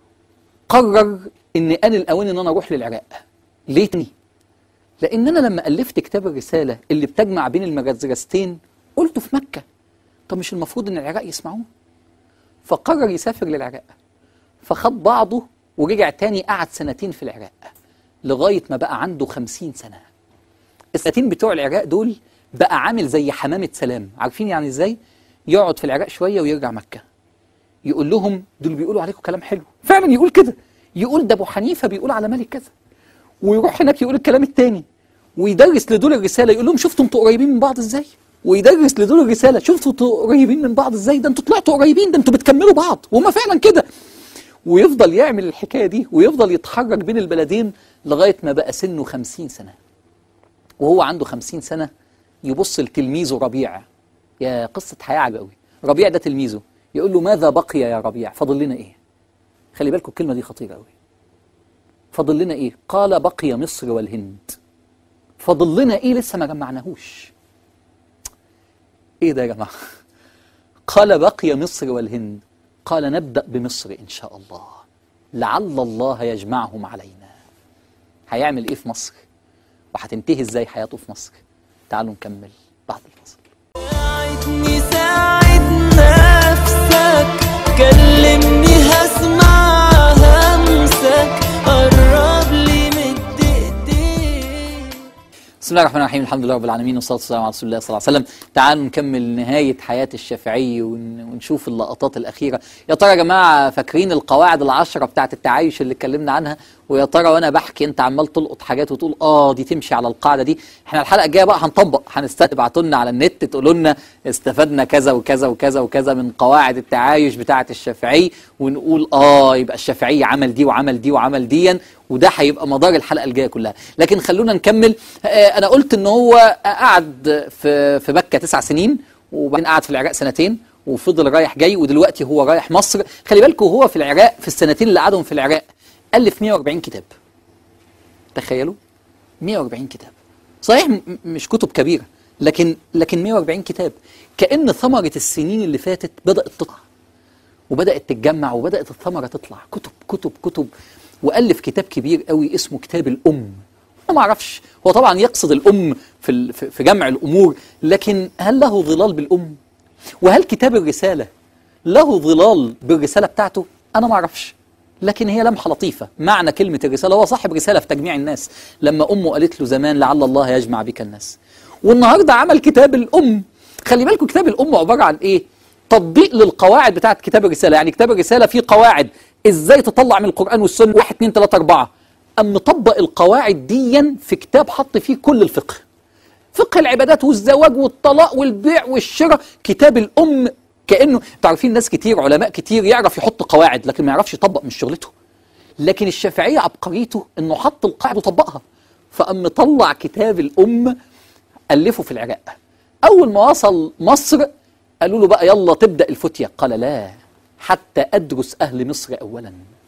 قرر ان آن الأوان ان انا اروح للعراق ليه تاني؟ لان انا لما الفت كتاب الرسالة اللي بتجمع بين المدرستين قلته في مكة طب مش المفروض ان العراق يسمعوه فقرر يسافر للعراق فخد بعضه ورجع تاني قعد سنتين في العراق لغاية ما بقى عنده خمسين سنة السنتين بتوع العراق دول بقى عامل زي حمامة سلام عارفين يعني ازاي يقعد في العراق شوية ويرجع مكة يقول لهم دول بيقولوا عليكم كلام حلو فعلا يقول كده يقول ده ابو حنيفة بيقول على مالك كذا ويروح هناك يقول الكلام التاني ويدرس لدول الرسالة يقول لهم شفتوا انتوا قريبين من بعض ازاي ويدرس لدول الرسالة شفتوا انتوا قريبين من بعض ازاي ده انتوا طلعتوا قريبين ده انتوا بتكملوا بعض وهم فعلا كده ويفضل يعمل الحكاية دي ويفضل يتحرك بين البلدين لغاية ما بقى سنه خمسين سنة وهو عنده خمسين سنة يبص لتلميذه ربيع يا قصة حياة عجب قوي ربيع ده تلميذه يقول له ماذا بقي يا ربيع فاضل لنا ايه خلي بالكم الكلمة دي خطيرة قوي فاضل لنا ايه قال بقي مصر والهند فاضل لنا ايه لسه ما جمعناهوش ايه ده يا جماعة قال بقي مصر والهند قال نبدأ بمصر إن شاء الله لعل الله يجمعهم علينا هيعمل إيه في مصر وهتنتهي إزاي حياته في مصر تعالوا نكمل بعد الفصل ساعدني ساعد نفسك كلمني هسمع همسك قرب لي مد ايديك بسم الله الرحمن الرحيم الحمد لله رب العالمين والصلاة والسلام على رسول الله صلى الله عليه وسلم تعالوا نكمل نهاية حياة الشافعي ون- ونشوف اللقطات الأخيرة يا ترى يا جماعة فاكرين القواعد العشرة بتاعت التعايش اللي اتكلمنا عنها ويا ترى وأنا بحكي أنت عمال تلقط حاجات وتقول آه دي تمشي على القاعدة دي احنا الحلقة الجاية بقى هنطبق هنستنى ابعتوا لنا على النت تقولوا لنا استفدنا كذا وكذا وكذا وكذا من قواعد التعايش بتاعت الشافعي ونقول آه يبقى الشافعي عمل دي وعمل دي وعمل ديا وده هيبقى مدار الحلقه الجايه كلها لكن خلونا نكمل آه، انا قلت ان هو قعد في في مكه تسع سنين وبعدين قعد في العراق سنتين وفضل رايح جاي ودلوقتي هو رايح مصر خلي بالكم هو في العراق في السنتين اللي قعدهم في العراق الف 140 كتاب تخيلوا 140 كتاب صحيح م- مش كتب كبيره لكن لكن 140 كتاب كأن ثمرة السنين اللي فاتت بدأت تطلع وبدأت تتجمع وبدأت الثمرة تطلع كتب كتب كتب وألف كتاب كبير قوي اسمه كتاب الأم أنا ما أعرفش هو طبعا يقصد الأم في ال- في في جمع الأمور لكن هل له ظلال بالأم؟ وهل كتاب الرسالة له ظلال بالرسالة بتاعته؟ أنا ما أعرفش لكن هي لمحة لطيفة معنى كلمة الرسالة هو صاحب رسالة في تجميع الناس لما أمه قالت له زمان لعل الله يجمع بك الناس والنهاردة عمل كتاب الأم خلي بالكم كتاب الأم عبارة عن إيه؟ تطبيق للقواعد بتاعت كتاب الرسالة يعني كتاب الرسالة فيه قواعد إزاي تطلع من القرآن والسنة واحد اتنين تلاتة أربعة أم مطبق القواعد ديا في كتاب حط فيه كل الفقه فقه العبادات والزواج والطلاق والبيع والشراء كتاب الأم كأنه تعرفين ناس كتير علماء كتير يعرف يحط قواعد لكن ما يعرفش يطبق مش شغلته لكن الشافعية عبقريته انه حط القاعدة وطبقها فقام مطلع كتاب الأم ألفه في العراق أول ما وصل مصر قالوا له بقى يلا تبدأ الفتية قال لا حتى أدرس أهل مصر أولا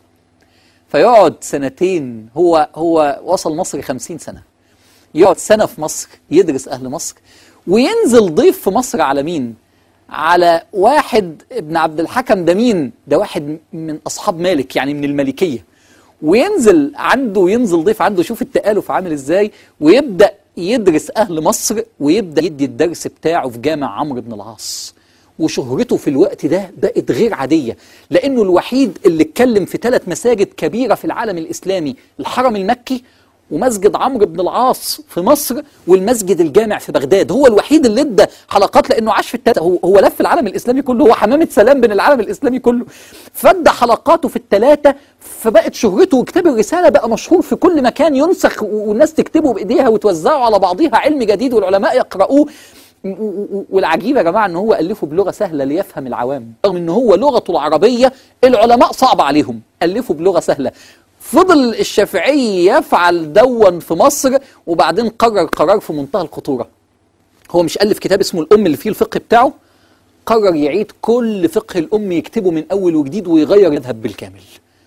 فيقعد سنتين هو هو وصل مصر خمسين سنة يقعد سنة في مصر يدرس أهل مصر وينزل ضيف في مصر على مين؟ على واحد ابن عبد الحكم ده مين؟ ده واحد من أصحاب مالك يعني من الملكية وينزل عنده ينزل ضيف عنده شوف التآلف عامل ازاي ويبدأ يدرس أهل مصر ويبدأ يدي الدرس بتاعه في جامع عمرو بن العاص وشهرته في الوقت ده بقت غير عادية لأنه الوحيد اللي اتكلم في ثلاث مساجد كبيرة في العالم الإسلامي الحرم المكي ومسجد عمرو بن العاص في مصر والمسجد الجامع في بغداد هو الوحيد اللي ادى حلقات لانه عاش في التلاته هو, هو لف العالم الاسلامي كله هو حمامه سلام بين العالم الاسلامي كله فادى حلقاته في الثلاثه فبقت شهرته وكتاب الرساله بقى مشهور في كل مكان ينسخ والناس تكتبه بايديها وتوزعه على بعضها علم جديد والعلماء يقرؤوه و- و- والعجيب يا جماعه ان هو الفه بلغه سهله ليفهم العوام رغم ان هو لغته العربيه العلماء صعب عليهم الفه بلغه سهله فضل الشافعي يفعل دون في مصر وبعدين قرر قرار في منتهى الخطوره هو مش الف كتاب اسمه الام اللي فيه الفقه بتاعه قرر يعيد كل فقه الام يكتبه من اول وجديد ويغير المذهب بالكامل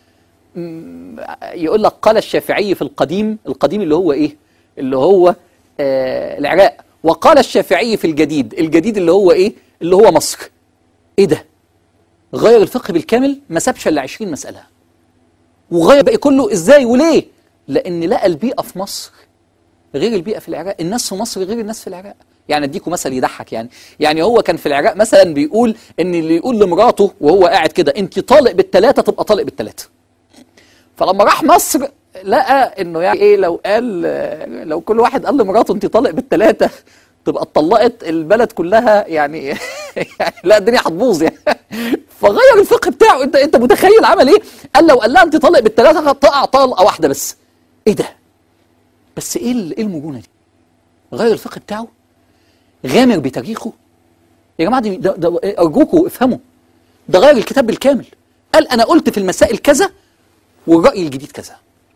يقول لك قال الشافعي في القديم القديم اللي هو ايه اللي هو آه العراق وقال الشافعي في الجديد الجديد اللي هو ايه اللي هو مصر ايه ده غير الفقه بالكامل ما سابش الا 20 مساله وغير الباقي كله ازاي وليه لان لقى البيئه في مصر غير البيئه في العراق الناس في مصر غير الناس في العراق يعني اديكم مثل يضحك يعني يعني هو كان في العراق مثلا بيقول ان اللي يقول لمراته وهو قاعد كده انت طالق بالثلاثه تبقى طالق بالثلاثه فلما راح مصر لقى انه يعني ايه لو قال لو كل واحد قال لمراته انت طالق بالثلاثه تبقى اتطلقت البلد كلها يعني يعني لا الدنيا هتبوظ يعني فغير الفقه بتاعه انت انت متخيل عمل ايه؟ قال لو قال لها انت طالق بالثلاثه تقع طلقه واحده بس ايه ده؟ بس ايه ال- ايه المرونه دي؟ غير الفقه بتاعه غامر بتاريخه يا جماعه دي ده ده ارجوكوا افهموا ده غير الكتاب بالكامل قال انا قلت في المسائل كذا والراي الجديد كذا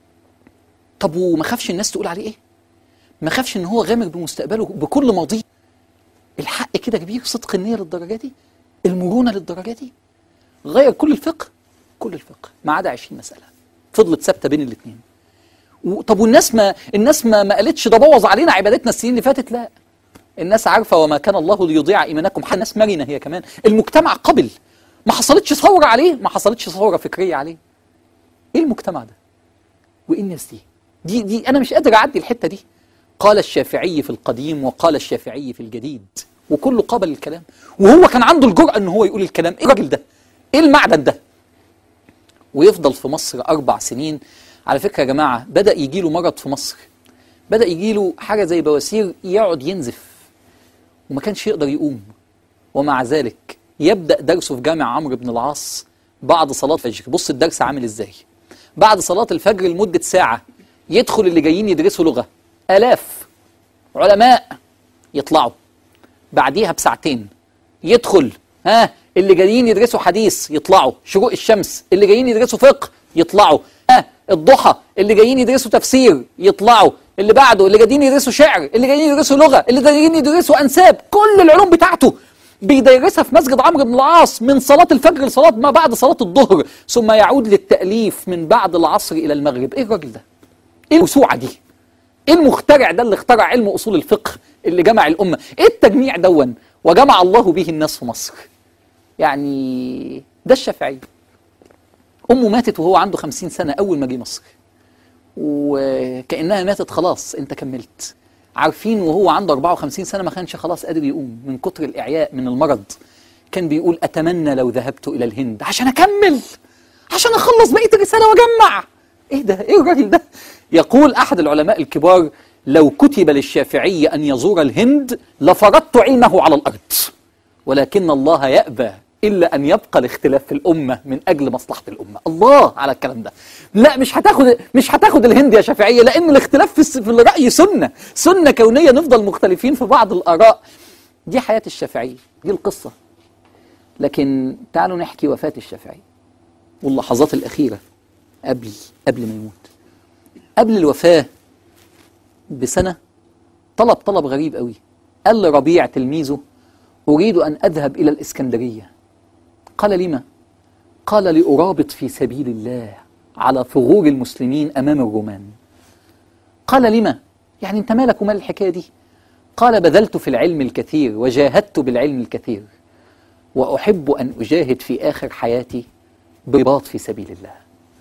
طب وما خافش الناس تقول عليه ايه؟ ما خافش ان هو غامر بمستقبله بكل ماضيه الحق كده كبير صدق النية للدرجة دي المرونة للدرجة دي غير كل الفقه كل الفقه ما عدا 20 مسألة فضلت ثابتة بين الاثنين طب والناس ما الناس ما ما قالتش ده بوظ علينا عبادتنا السنين اللي فاتت لا الناس عارفة وما كان الله ليضيع إيمانكم حتى الناس مرنة هي كمان المجتمع قبل ما حصلتش ثورة عليه ما حصلتش ثورة فكرية عليه ايه المجتمع ده وايه الناس دي دي دي انا مش قادر اعدي الحته دي قال الشافعي في القديم وقال الشافعي في الجديد وكله قبل الكلام وهو كان عنده الجرأة ان هو يقول الكلام ايه الراجل ده ايه المعدن ده ويفضل في مصر اربع سنين على فكرة يا جماعة بدأ يجيله مرض في مصر بدأ يجيله حاجة زي بواسير يقعد ينزف وما كانش يقدر يقوم ومع ذلك يبدأ درسه في جامع عمرو بن العاص بعد صلاة الفجر بص الدرس عامل ازاي بعد صلاة الفجر لمدة ساعة يدخل اللي جايين يدرسوا لغة آلاف علماء يطلعوا بعديها بساعتين يدخل ها اللي جايين يدرسوا حديث يطلعوا شروق الشمس اللي جايين يدرسوا فقه يطلعوا ها الضحى اللي جايين يدرسوا تفسير يطلعوا اللي بعده اللي جايين يدرسوا شعر اللي جايين يدرسوا لغة اللي جايين يدرسوا أنساب كل العلوم بتاعته بيدرسها في مسجد عمرو بن العاص من صلاة الفجر لصلاة ما بعد صلاة الظهر ثم يعود للتأليف من بعد العصر إلى المغرب إيه الراجل ده؟ إيه الموسوعة دي؟ ايه المخترع ده اللي اخترع علم اصول الفقه اللي جمع الامه ايه التجميع دون وجمع الله به الناس في مصر يعني ده الشافعي امه ماتت وهو عنده خمسين سنه اول ما جه مصر وكانها ماتت خلاص انت كملت عارفين وهو عنده 54 سنه ما كانش خلاص قادر يقوم من كتر الاعياء من المرض كان بيقول اتمنى لو ذهبت الى الهند عشان اكمل عشان اخلص بقيه الرساله واجمع ايه ده ايه الراجل ده يقول احد العلماء الكبار لو كتب للشافعي ان يزور الهند لفرضت علمه على الارض ولكن الله يأبى إلا أن يبقى الاختلاف في الأمة من أجل مصلحة الأمة الله على الكلام ده لا مش هتاخد مش هتاخد الهند يا شافعية لأن الاختلاف في, الس- في الرأي سنة سنة كونية نفضل مختلفين في بعض الآراء دي حياة الشافعي دي القصة لكن تعالوا نحكي وفاة الشافعي واللحظات الأخيرة قبل قبل ما يموت قبل الوفاة بسنة طلب طلب غريب قوي قال لربيع تلميذه أريد أن أذهب إلى الإسكندرية قال لما؟ قال لأرابط في سبيل الله على ثغور المسلمين أمام الرومان قال لما؟ يعني أنت مالك ومال الحكاية دي؟ قال بذلت في العلم الكثير وجاهدت بالعلم الكثير وأحب أن أجاهد في آخر حياتي برباط في سبيل الله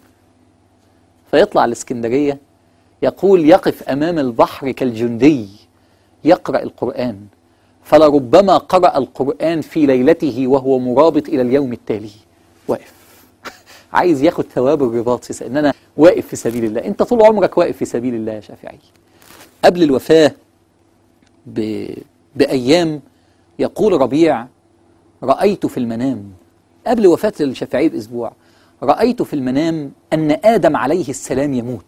فيطلع الإسكندرية يقول يقف أمام البحر كالجندي يقرأ القرآن فلربما قرأ القرآن في ليلته وهو مرابط إلى اليوم التالي واقف عايز ياخد ثواب الرباط في س- ان انا واقف في سبيل الله انت طول عمرك واقف في سبيل الله يا شافعي قبل الوفاة ب... بأيام يقول ربيع رأيت في المنام قبل وفاة الشافعي بأسبوع رأيت في المنام أن آدم عليه السلام يموت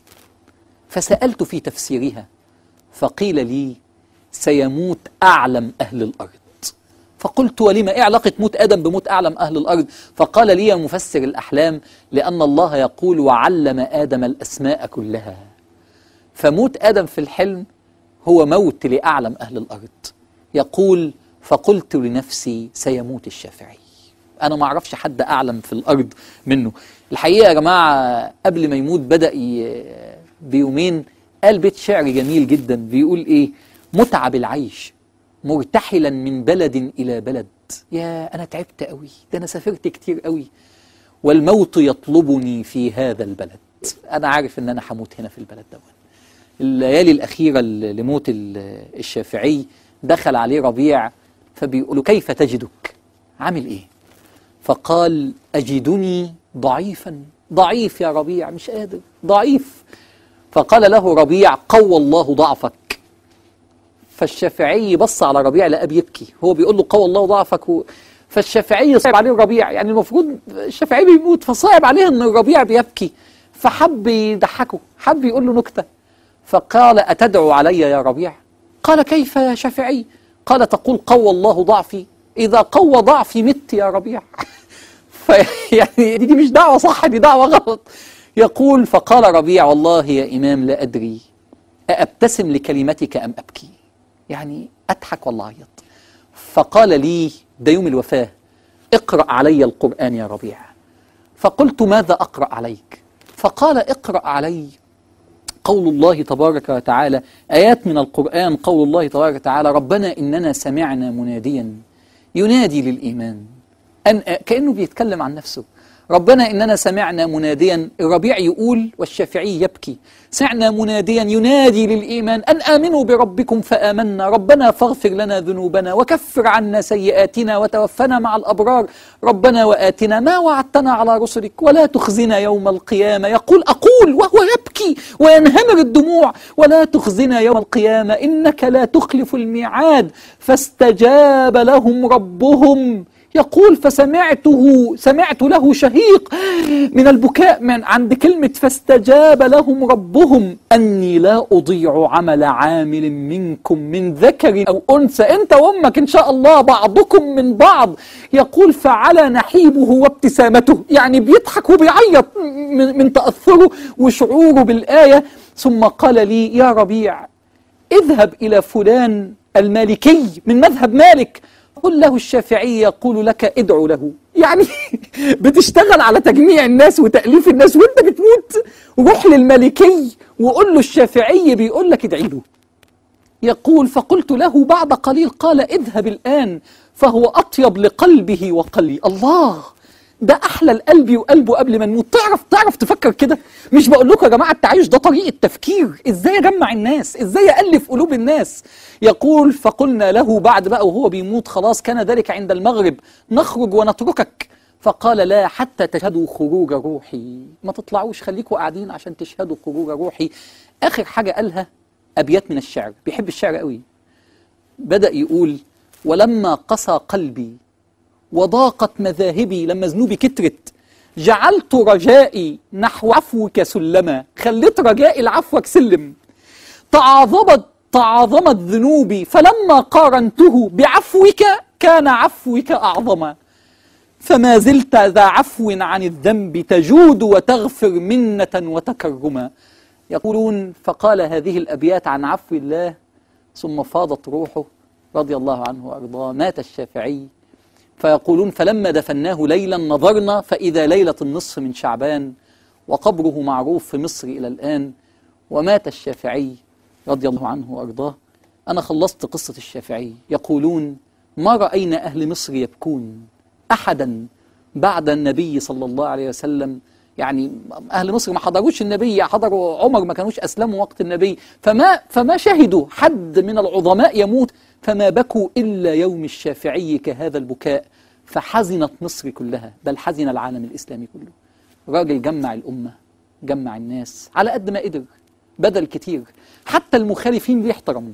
فسألت في تفسيرها فقيل لي سيموت أعلم أهل الأرض فقلت ولما إيه علاقة موت آدم بموت أعلم أهل الأرض فقال لي يا مفسر الأحلام لأن الله يقول وعلم آدم الأسماء كلها فموت آدم في الحلم هو موت لأعلم أهل الأرض يقول فقلت لنفسي سيموت الشافعي أنا ما أعرفش حد أعلم في الأرض منه الحقيقة يا جماعة قبل ما يموت بدأ ي... بيومين قال بيت شعر جميل جدا بيقول إيه متعب العيش مرتحلا من بلد إلى بلد يا أنا تعبت قوي ده أنا سافرت كتير قوي والموت يطلبني في هذا البلد أنا عارف إن أنا هموت هنا في البلد ده الليالي الأخيرة ل- لموت ال- الشافعي دخل عليه ربيع فبيقول له كيف تجدك عامل ايه فقال أجدني ضعيفا ضعيف يا ربيع مش قادر ضعيف فقال له ربيع قوى الله ضعفك فالشافعي بص على ربيع لقاه بيبكي هو بيقول له قوى الله ضعفك و... فالشافعي صعب عليه الربيع يعني المفروض الشافعي بيموت فصعب عليه ان الربيع بيبكي فحب يضحكه حب يقول له نكته فقال اتدعو علي يا ربيع قال كيف يا شافعي قال تقول قوى الله ضعفي اذا قوى ضعفي مت يا ربيع فيعني دي مش دعوه صح دي دعوه غلط يقول فقال ربيع والله يا امام لا ادري أأبتسم لكلمتك أم أبكي يعني أضحك ولا أعيط فقال لي ده يوم الوفاة اقرأ علي القرآن يا ربيع فقلت ماذا أقرأ عليك فقال اقرأ علي قول الله تبارك وتعالى آيات من القرآن قول الله تبارك وتعالى ربنا إننا سمعنا مناديا ينادي للإيمان أن كأنه بيتكلم عن نفسه ربنا إننا سمعنا مناديا الربيع يقول والشافعي يبكي سمعنا مناديا ينادي للإيمان أن آمنوا بربكم فآمنا ربنا فاغفر لنا ذنوبنا وكفر عنا سيئاتنا وتوفنا مع الأبرار ربنا وآتنا ما وعدتنا على رسلك ولا تخزنا يوم القيامة يقول أقول وهو يبكي وينهمر الدموع ولا تخزنا يوم القيامة إنك لا تخلف الميعاد فاستجاب لهم ربهم يقول فسمعته سمعت له شهيق من البكاء من عند كلمة فاستجاب لهم ربهم أني لا أضيع عمل عامل منكم من ذكر أو أنثى أنت وأمك إن شاء الله بعضكم من بعض يقول فعلى نحيبه وابتسامته يعني بيضحك وبيعيط من, من تأثره وشعوره بالآية ثم قال لي يا ربيع اذهب إلى فلان المالكي من مذهب مالك قل له الشافعي يقول لك ادعو له يعني بتشتغل على تجميع الناس وتأليف الناس وانت بتموت روح للمالكي وقول له الشافعي بيقول لك ادعي له يقول فقلت له بعد قليل قال اذهب الآن فهو أطيب لقلبه وقلبي الله ده احلى القلب وقلبه قبل ما نموت تعرف تعرف تفكر كده مش بقول لكم يا جماعه التعايش ده طريقه تفكير ازاي اجمع الناس ازاي الف قلوب الناس يقول فقلنا له بعد بقى وهو بيموت خلاص كان ذلك عند المغرب نخرج ونتركك فقال لا حتى تشهدوا خروج روحي ما تطلعوش خليكوا قاعدين عشان تشهدوا خروج روحي اخر حاجه قالها ابيات من الشعر بيحب الشعر قوي بدا يقول ولما قسى قلبي وضاقت مذاهبي لما ذنوبي كترت جعلت رجائي نحو عفوك سلما خليت رجائي لعفوك سلم تعاظمت تعاظمت ذنوبي فلما قارنته بعفوك كان عفوك أعظما فما زلت ذا عفو عن الذنب تجود وتغفر منة وتكرما يقولون فقال هذه الأبيات عن عفو الله ثم فاضت روحه رضي الله عنه وأرضاه مات الشافعي فيقولون فلما دفناه ليلا نظرنا فإذا ليلة النصف من شعبان وقبره معروف في مصر إلى الآن ومات الشافعي رضي الله عنه وأرضاه أنا خلصت قصة الشافعي يقولون ما رأينا أهل مصر يبكون أحدا بعد النبي صلى الله عليه وسلم يعني أهل مصر ما حضروش النبي حضروا عمر ما كانوش أسلموا وقت النبي فما, فما شهدوا حد من العظماء يموت فما بكوا إلا يوم الشافعي كهذا البكاء فحزنت مصر كلها بل حزن العالم الإسلامي كله راجل جمع الأمة جمع الناس على قد ما قدر بدل كتير حتى المخالفين بيحترموه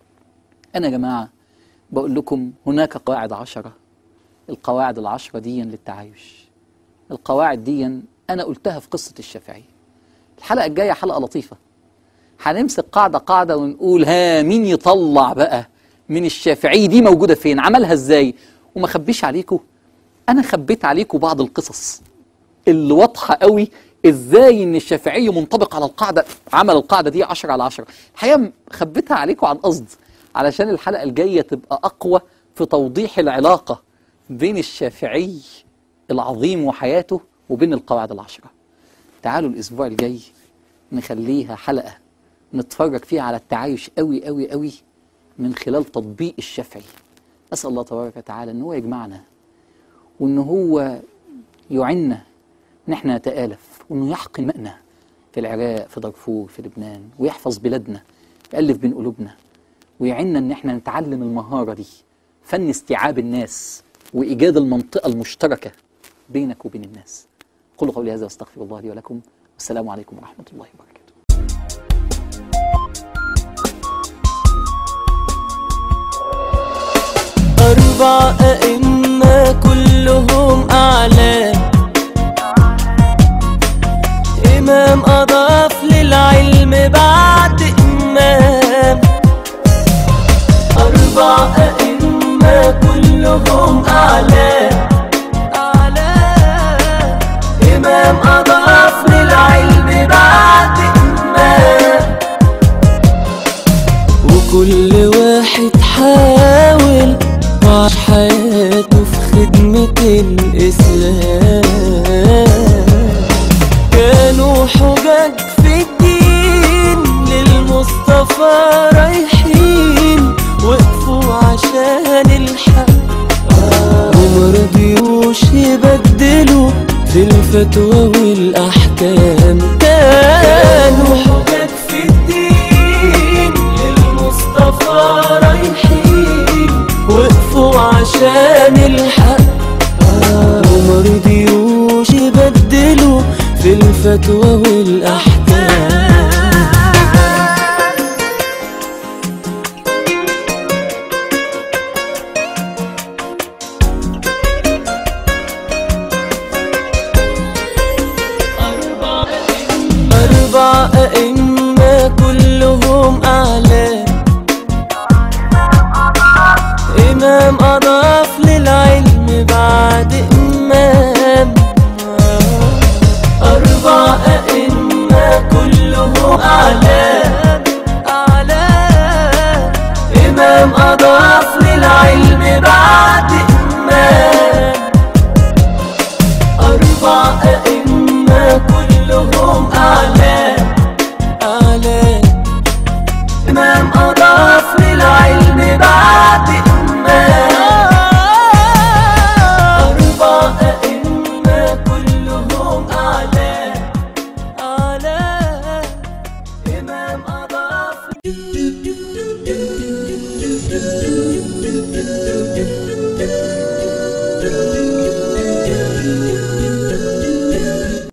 أنا يا جماعة بقول لكم هناك قواعد عشرة القواعد العشرة دي للتعايش القواعد دي أنا قلتها في قصة الشافعي الحلقة الجاية حلقة لطيفة هنمسك قاعدة قاعدة ونقول ها مين يطلع بقى من الشافعي دي موجودة فين عملها ازاي وما خبيش عليكم انا خبيت عليكم بعض القصص اللي واضحة قوي ازاي ان الشافعي منطبق على القاعدة عمل القاعدة دي 10 على 10 الحقيقة خبيتها عليكم عن قصد علشان الحلقة الجاية تبقى اقوى في توضيح العلاقة بين الشافعي العظيم وحياته وبين القواعد العشرة تعالوا الاسبوع الجاي نخليها حلقة نتفرج فيها على التعايش قوي قوي قوي من خلال تطبيق الشافعي أسأل الله تبارك وتعالى أن هو يجمعنا وأن هو يعنا أن احنا نتآلف وأنه يحقن مأنا في العراق في دارفور في لبنان ويحفظ بلادنا يألف بين قلوبنا ويعيننا ان احنا نتعلم المهارة دي فن استيعاب الناس وإيجاد المنطقة المشتركة بينك وبين الناس قولوا قولي هذا واستغفر الله لي ولكم والسلام عليكم ورحمة الله وبركاته أربع أئمة كلهم أعلام إمام أضاف للعلم بعد إمام أربع أئمة كلهم أعلام أعلام إمام أضاف للعلم بعد إمام وكل واحد حاول وعاش حياته في خدمة الإسلام كانوا حجج في الدين للمصطفى رايحين وقفوا عشان الحق ومرضيوش يبدلوا في الفتوى والأحكام كانوا حجج في الدين للمصطفى رايحين وقفوا عشان الحق ومرضيوش يبدلوا في الفتوى والأحكام أربع أئمة كلهم أعلام إمام أضاف للعلم بعد إمام أربع أئمة كلهم أعلام أعلام إمام أضاف للعلم بعد إمام أربع أئمة كلهم أعلام